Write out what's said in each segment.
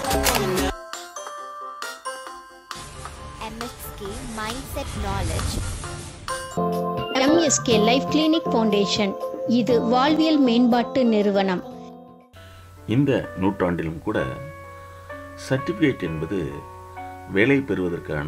MSK Mindset Knowledge MSK life clinic foundation இது வாழ்வியல் மேம்பாட்டு நிறுவனம் இந்த நூற்றாண்டிலும் கூட சர்டிஃபிகேட் என்பது வேலை பெறுவதற்கான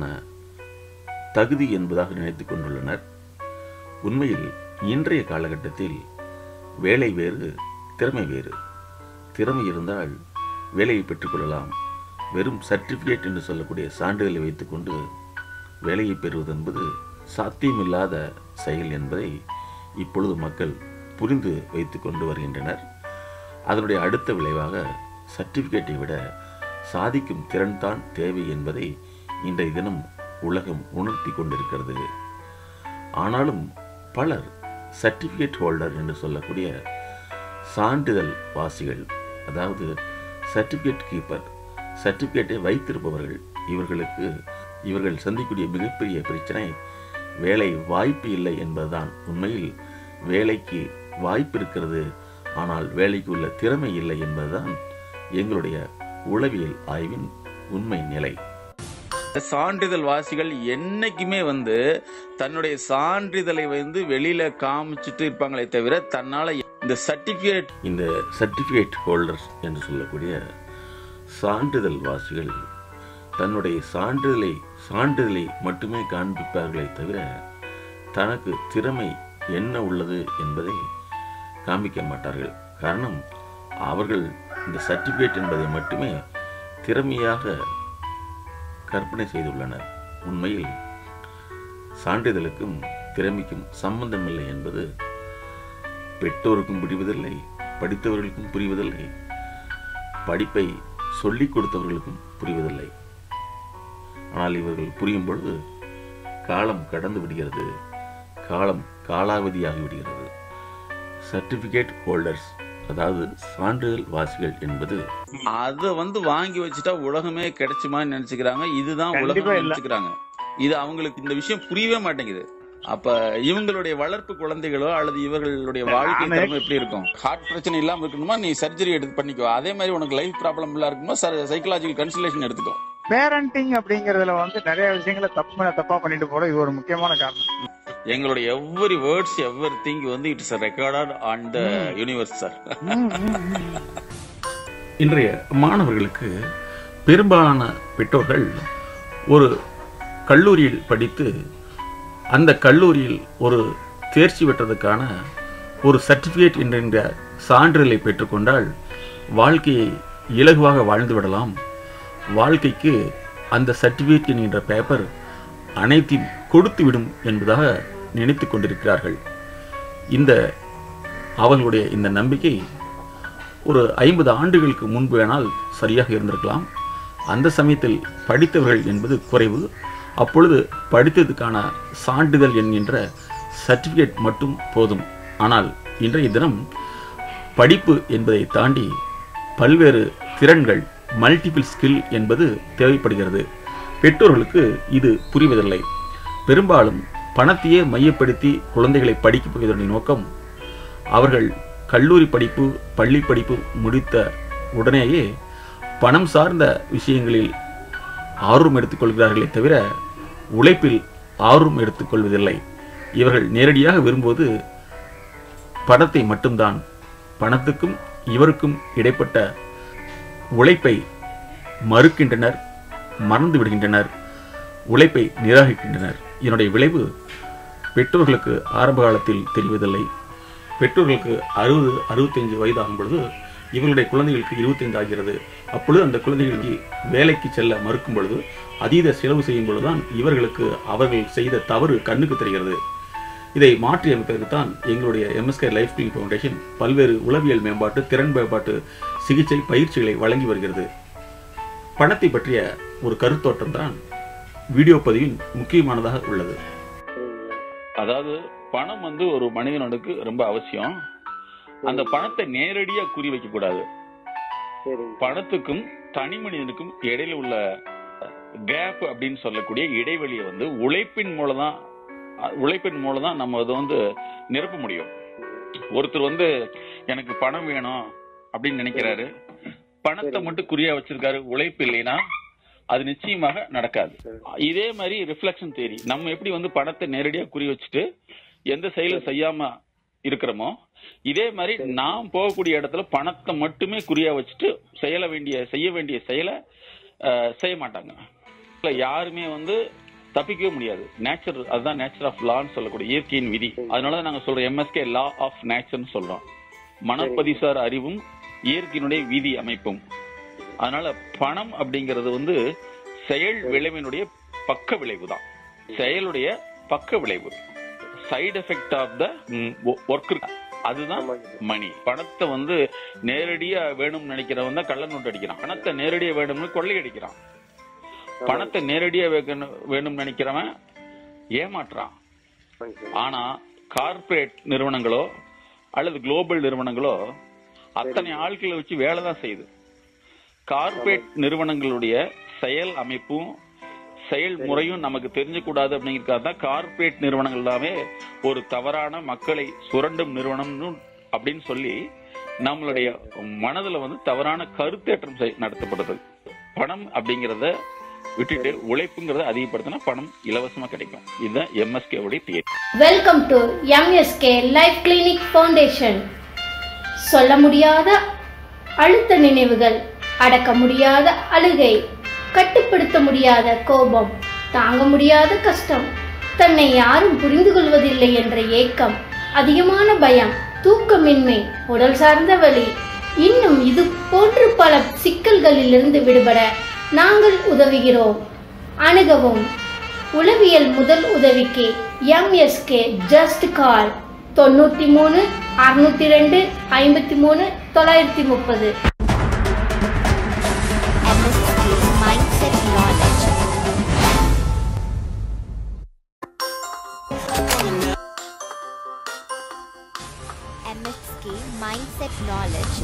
தகுதி என்பதாக நினைத்துக் கொண்டுள்ளனர் உண்மையில் இன்றைய காலகட்டத்தில் வேலை வேறு திறமை வேறு திறமை இருந்தால் வேலையை பெற்றுக்கொள்ளலாம் வெறும் சர்டிஃபிகேட் என்று சொல்லக்கூடிய சான்றிதழை வைத்துக்கொண்டு வேலையை பெறுவது என்பது சாத்தியமில்லாத செயல் என்பதை இப்பொழுது மக்கள் புரிந்து வைத்து கொண்டு வருகின்றனர் அதனுடைய அடுத்த விளைவாக சர்டிஃபிகேட்டை விட சாதிக்கும் திறன்தான் தேவை என்பதை இன்றைய தினம் உலகம் உணர்த்தி கொண்டிருக்கிறது ஆனாலும் பலர் சர்டிஃபிகேட் ஹோல்டர் என்று சொல்லக்கூடிய சான்றிதழ் வாசிகள் அதாவது சர்டிஃபிகேட் கீப்பர் சர்டிஃபிகேட்டை வைத்திருப்பவர்கள் இவர்களுக்கு இவர்கள் சந்திக்கக்கூடிய மிகப்பெரிய பிரச்சனை வேலை வாய்ப்பு இல்லை என்பதுதான் உண்மையில் வேலைக்கு வாய்ப்பு இருக்கிறது ஆனால் வேலைக்கு உள்ள திறமை இல்லை என்பதுதான் எங்களுடைய உளவியல் ஆய்வின் உண்மை நிலை சான்றிதழ் வாசிகள் என்னைக்குமே வந்து தன்னுடைய சான்றிதழை வந்து வெளியில காமிச்சிட்டு இருப்பாங்களே தவிர தன்னால இந்த சர்டிபிகேட் இந்த சர்டிஃபிகேட் ஹோல்டர்ஸ் என்று சொல்லக்கூடிய சான்றிதழ் வாசிகள் தன்னுடைய சான்றிதழை சான்றிதழை மட்டுமே காண்பிப்பார்களே தவிர தனக்கு திறமை என்ன உள்ளது என்பதை காண்பிக்க மாட்டார்கள் காரணம் அவர்கள் இந்த சர்டிஃபிகேட் என்பதை மட்டுமே திறமையாக கற்பனை செய்துள்ளனர் உண்மையில் சான்றிதழுக்கும் திறமைக்கும் சம்பந்தமில்லை என்பது பெற்றோருக்கும் புரிவதில்லை படித்தவர்களுக்கும் புரிவதில்லை படிப்பை சொல்லிக் கொடுத்தவர்களுக்கும் புரிவதில்லை ஆனால் இவர்கள் புரியும் பொழுது காலம் கடந்து விடுகிறது காலம் காலாவதியாகி விடுகிறது சர்டிபிகேட் ஹோல்டர்ஸ் அதாவது சான்றிதழ் வாசிகள் என்பது அத வந்து வாங்கி வச்சுட்டா உலகமே கிடைச்சுமான்னு நினைச்சுக்கிறாங்க இதுதான் கண்டிப்பா உலகம் இல்ல. நினைச்சுக்கிறாங்க இது அவங்களுக்கு இந்த விஷயம் புரியவே மாட்டேங்குது அப்ப இவங்களுடைய வளர்ப்பு குழந்தைகளோ அல்லது இவர்களுடைய வாழ்க்கை நானே- திறமை எப்படி இருக்கும் ஹார்ட் பிரச்சனை இல்லாம இருக்கணுமா நீ சர்ஜரி எடுத்து பண்ணிக்கோ அதே மாதிரி உனக்கு லைஃப் ப்ராப்ளம் எல்லாம் இருக்குமா சைக்கலாஜிக்கல் கன்சல்டேஷன் எடுத்துக்கோ பேரண்டிங் அப்படிங்கறதுல வந்து நிறைய விஷயங்களை தப்பு மேல தப்பா பண்ணிட்டு போற இது ஒரு முக்கியமான காரணம் எங்களுடைய எவ்வரி வேர்ட்ஸ் எவ்வரி திங் வந்து it's recorded on the universe sir hmm, hmm, ம். இன்றைய மாணவர்களுக்கு பெரும்பாலான பெற்றோர்கள் ஒரு கல்லூரியில் படித்து அந்த கல்லூரியில் ஒரு தேர்ச்சி பெற்றதுக்கான ஒரு சர்டிஃபிகேட் என்கின்ற சான்றிதழை பெற்றுக்கொண்டால் வாழ்க்கையை இலகுவாக வாழ்ந்து விடலாம் வாழ்க்கைக்கு அந்த சர்டிஃபிகேட் என்கின்ற பேப்பர் அனைத்தையும் கொடுத்து விடும் என்பதாக நினைத்து கொண்டிருக்கிறார்கள் இந்த அவர்களுடைய இந்த நம்பிக்கை ஒரு ஐம்பது ஆண்டுகளுக்கு முன்பு வேணால் சரியாக இருந்திருக்கலாம் அந்த சமயத்தில் படித்தவர்கள் என்பது குறைவு அப்பொழுது படித்ததுக்கான சான்றிதழ் என்கின்ற சர்டிஃபிகேட் மட்டும் போதும் ஆனால் இன்றைய தினம் படிப்பு என்பதை தாண்டி பல்வேறு திறன்கள் மல்டிபிள் ஸ்கில் என்பது தேவைப்படுகிறது பெற்றோர்களுக்கு இது புரிவதில்லை பெரும்பாலும் பணத்தையே மையப்படுத்தி குழந்தைகளை படிக்கப் போவதனுடைய நோக்கம் அவர்கள் கல்லூரி படிப்பு பள்ளி படிப்பு முடித்த உடனேயே பணம் சார்ந்த விஷயங்களில் ஆர்வம் எடுத்துக்கொள்கிறார்களே தவிர உழைப்பில் ஆர்வம் எடுத்துக்கொள்வதில்லை இவர்கள் நேரடியாக விரும்புவது பணத்தை மட்டும்தான் பணத்துக்கும் இவருக்கும் இடைப்பட்ட உழைப்பை மறுக்கின்றனர் மறந்து விடுகின்றனர் உழைப்பை நிராகரிக்கின்றனர் இதனுடைய விளைவு பெற்றோர்களுக்கு ஆரம்ப காலத்தில் தெரிவதில்லை பெற்றோர்களுக்கு அறுபது அறுபத்தைந்து வயது ஆகும் பொழுது இவர்களுடைய குழந்தைகளுக்கு இருபத்தைந்து ஆகிறது அப்பொழுது அந்த குழந்தைகளுக்கு வேலைக்கு செல்ல மறுக்கும் பொழுது அதீத செலவு செய்யும் பொழுதுதான் இவர்களுக்கு அவர்கள் செய்த தவறு கண்ணுக்கு தெரிகிறது இதை மாற்றி அமைப்பதற்கு தான் எங்களுடைய எம்எஸ்கே லைஃப் கிளீன் ஃபவுண்டேஷன் பல்வேறு உளவியல் மேம்பாட்டு திறன் மேம்பாட்டு சிகிச்சை பயிற்சிகளை வழங்கி வருகிறது பணத்தை பற்றிய ஒரு கருத்தோட்டம் தான் வீடியோ பதிவின் முக்கியமானதாக உள்ளது அதாவது பணம் வந்து ஒரு மனிதனுக்கு ரொம்ப அவசியம் அந்த பணத்தை நேரடியா குறி வைக்க கூடாது பணத்துக்கும் தனி மனிதனுக்கும் இடையில உள்ள கேப் அப்படின்னு சொல்லக்கூடிய இடைவெளியை வந்து உழைப்பின் மூலம் தான் உழைப்பின் மூலம் தான் நம்ம அதை வந்து நிரப்ப முடியும் ஒருத்தர் வந்து எனக்கு பணம் வேணும் அப்படின்னு நினைக்கிறாரு பணத்தை மட்டும் குறியா வச்சிருக்காரு உழைப்பு இல்லைன்னா அது நிச்சயமாக நடக்காது இதே மாதிரி ரிஃப்ளெக்ஷன் தேரி நம்ம எப்படி வந்து பணத்தை நேரடியா குறி வச்சுட்டு எந்த செயலும் செய்யாம இருக்கிறோமோ இதே மாதிரி நாம் போகக்கூடிய இடத்துல பணத்தை மட்டுமே குறியா வச்சுட்டு செய்ய வேண்டிய செய்ய வேண்டிய செயலை அஹ், செய்ய மாட்டாங்க இல்ல யாருமே வந்து தப்பிக்கவே முடியாது நேச்சர் அதுதான் நேச்சர் ஆஃப் லான்னு சொல்லக்கூடிய இயற்கையின் விதி அதனால நாங்க சொல்றோம் எம்எஸ்கே லா ஆஃப் நேச்சர்னு சொல்றோம் மனப்பதிசார் அறிவும் இயற்கையினுடைய விதி அமைப்பும் அதனால பணம் அப்படிங்கிறது வந்து செயல் விளைவினுடைய பக்க விளைவு தான் செயலுடைய பக்க விளைவு side effect of the work அதுதான் மணி பணத்தை வந்து நேரடியா வேணும்னு நினைக்கிறவன் தான் கள்ள நோட்டு அடிக்கிறான் பணத்தை நேரடியா வேணும்னு கொள்ளையடிக்கிறான் பணத்தை நேரடியா வைக்கணும் வேணும்னு நினைக்கிறவன் ஏமாற்றுறான் ஆனா கார்ப்பரேட் நிறுவனங்களோ அல்லது குளோபல் நிறுவனங்களோ அத்தனை ஆட்களை வச்சு வேலை தான் செய்யுது கார்ப்பரேட் நிறுவனங்களுடைய செயல் அமைப்பும் செயல்முறையும் நமக்கு தெரிஞ்சக்கூடாது அப்படிங்கிறதுக்காக தான் கார்ப்பரேட் நிறுவனங்கள் எல்லாமே ஒரு தவறான மக்களை சுரண்டும் நிறுவனம்னு அப்படின்னு சொல்லி நம்மளுடைய மனதுல வந்து தவறான கருத்தேற்றம் செய்- நடத்தப்படுது பணம் அப்படிங்கறத விட்டுட்டு உழைப்புங்கிறத அதிகப்படுத்தினா பணம் இலவசமா கிடைக்கும் இதுதான் எம்எஸ்கே உடைய theory welcome to MSK life clinic foundation சொல்ல முடியாத அழுத்த நினைவுகள் அடக்க முடியாத அழுகை கட்டுப்படுத்த முடியாத கோபம் தாங்க முடியாத கஷ்டம் தன்னை யாரும் புரிந்து கொள்வதில்லை என்ற ஏக்கம் அதிகமான பயம் தூக்கமின்மை உடல் சார்ந்த வலி இன்னும் இது போன்று பல சிக்கல்களிலிருந்து விடுபட நாங்கள் உதவுகிறோம் அணுகவும் உளவியல் முதல் உதவிக்கு எம்எஸ்கே ஜஸ்ட் கால் தொண்ணூற்றி மூணு அறுநூத்தி ரெண்டு ஐம்பத்தி மூணு தொள்ளாயிரத்தி முப்பது MSK Mindset Knowledge. MSK Mindset Knowledge.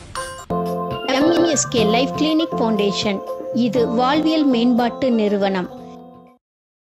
MSK life clinic foundation இது வாழ்வியல் மேம்பாட்டு நிறுவனம்